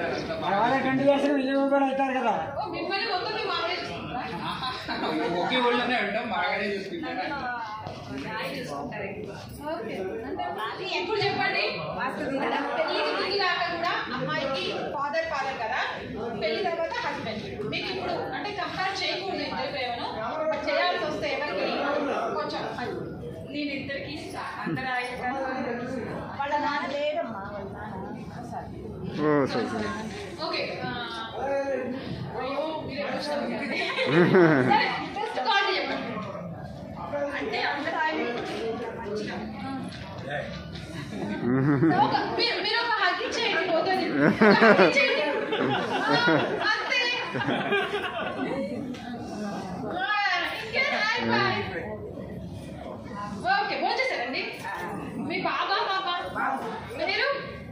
వాళ్ళ twenty years Vijayawada కూడా అవుతారు కదా ఓ, మిమ్మల్ని మొత్తం మీ మామయ్య చూసుకుంటారా? ఒకే ఊళ్ళోనే ఉంటాం బాగానే చూసుకుంటాం ఓకే. అంటే ఇప్పుడు చెప్పండి పెళ్లికి ముందు దాకా కూడా అమ్మాయికి ఫాదర్ ఫాదర్ కదా పెళ్లి తర్వాత హస్బెండ్ మీకు ఇప్పుడు అంటే కంపేర్ చేయకూడదు ఇద్దరు ప్రేమను బట్ చేయాల్సి వస్తే ఎవరికి కొంచెం నేను ఇద్దరికి అంతరాయ వాళ్ళ నాన్న లేడమ్మా వాళ్ళ నాన్న ఓ సరే సరే ఓకే ఆ, అయ్యో మీరు ఎప్పుడు వస్తారు? సరే ఫస్ట్ కార్డు చెప్పండి అంటే అంతరాయం ఒక- మీరు మీరు ఒక హగ్ ఇచ్చేయండి పోతుంది ఒక hug ఇచ్చేయండి. ఆ, అంతే ఆ, ఇంకేం హాయ్ బాయ్ ఓకే భోంచేశారండి మీ బాబా పాప మీరు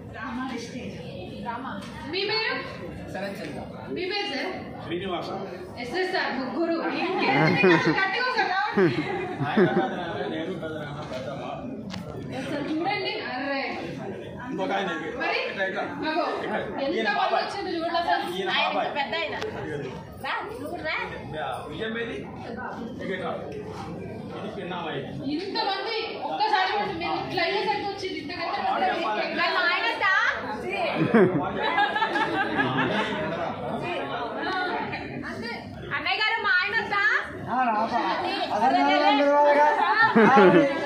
రామా మీ పేరు మీ పేరు sir Srinivasa S S sir ముగ్గురు ఇంకేంటి మీకు గట్టిగా ఒకసారి రావండి. నేను పెద్దనాన్న పెద్దమ్మ ఒకసారి చూడండి అర్రే ఇంకొక ఆయన మరి మగో ఎంత మంది వచ్చింది చూడండి అసలు ఈయన ఆయన బాబాయ్ పెద్ద ఆయన రా నువ్వు రా విజయం ఏది ఎగటాడు ఇది పిన్నామయ్య ఇంతమంది ఒక్కసారి కూడా మీరు ఇట్లా అయ్యేసరికి వచ్చింది ఇంతకంటే పెద్ద వాళ్ళ ఆయనట అంతే అన్నయ్య గారు మా ఆయనట ఆ, రాపా. అసలు నేను పిలవాలిగా. ఆ,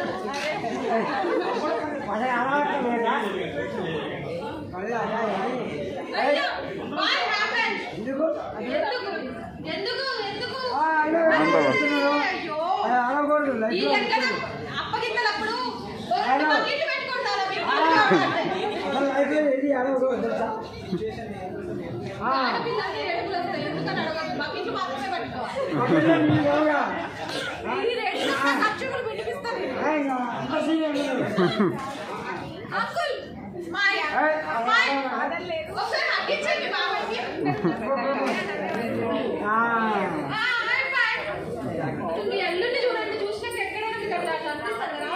అసలు అలవాటు లేదా? మళ్ళీ అలా అని. అయ్యో వాట్ హ్యాపెన్ ఎందుకు ఎందుకు ఎందుకు ఎందుకు ఆ, అయ్యో, అంటావా? చెప్తున్నారు. అయ్యో అది అనకూడదు ఈ లైఫ్లో. లెక్కన అప్పగింతలప్పుడు ఆయన- బకెట్ పెట్టుకుంటారా మీరు ఆ, అసలు లైఫ్లో ఏది అనకూడదు తెలుసా ఆ, ఆడపిల్లకి ఏడుపులు వస్తాయి ఎందుకని అడగదు బకెట్లు మాత్రమే పట్టుకోవాలి అప్పుడే మీరు బాగా. ఈ రేట్లు ఖర్చులు వినిపిస్తారు ఆ, ఇంకా అంత సీన్ ఏం లేదు. అంకుల్ మాయ ఏయ్, మాయ ఒకసారి అగ్గించండి బాబాయ్కి ఆ, ఆ, హాయ్ బాయ్ మీ అల్లుడిని చూడండి చూసినాక ఎక్కడైనా మీకు అట్లా కనిపిస్తారు కదా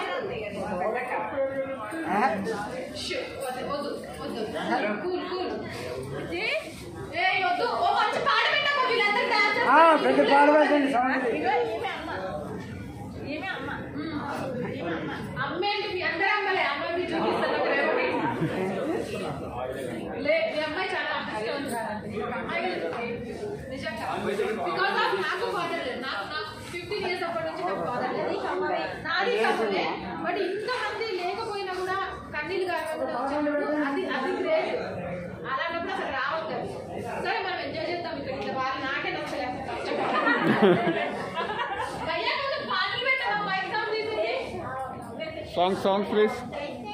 ఆ, షూ, వద్దు వద్దు వద్దు కూల్ కూల్ ఏ వద్దు ఓ మంచి పాట పెట్టమ్మా వీళ్ళందరూ డాన్స్ ఆ, పెద్ద పాడవేసండి సౌండ్ ఇగో ఈమె అమ్మ ఈమె అమ్మ అమ్మేంటి మీ అందరూ అమ్మలే అమ్మ మీరు చూపిస్తారు ఒక రేవటి. లే మీ అమ్మాయి చాలా అదృష్టవంతురాలు. ఒక అమ్మాయి నిజంగా బికాస్ ఆఫ్ నాకు ఫాదర్ లేదు నాకు నాకు ఫిఫ్టీన్ ఇయర్స్ అప్పటి నుంచి నాకు ఫాదర్ లేదు నాది కమ్మలే బట్ ఇంతమంది లేకపోయినా కూడా కన్నీళ్ళు కాకుండా వచ్చినప్పుడు అది అది గ్రేట్ అలాంటప్పుడు అసలు రావద్దు సరే మనం ఎంజాయ్ చేద్దాం ఇక్కడ ఇంత బాగా నాకే నచ్చలేదు భయ్యా కొంచెం పాటలు పెట్టావా మైక్ సౌండ్ తీసి సాంగ్ సాంగ్ ప్లీజ్ అయితే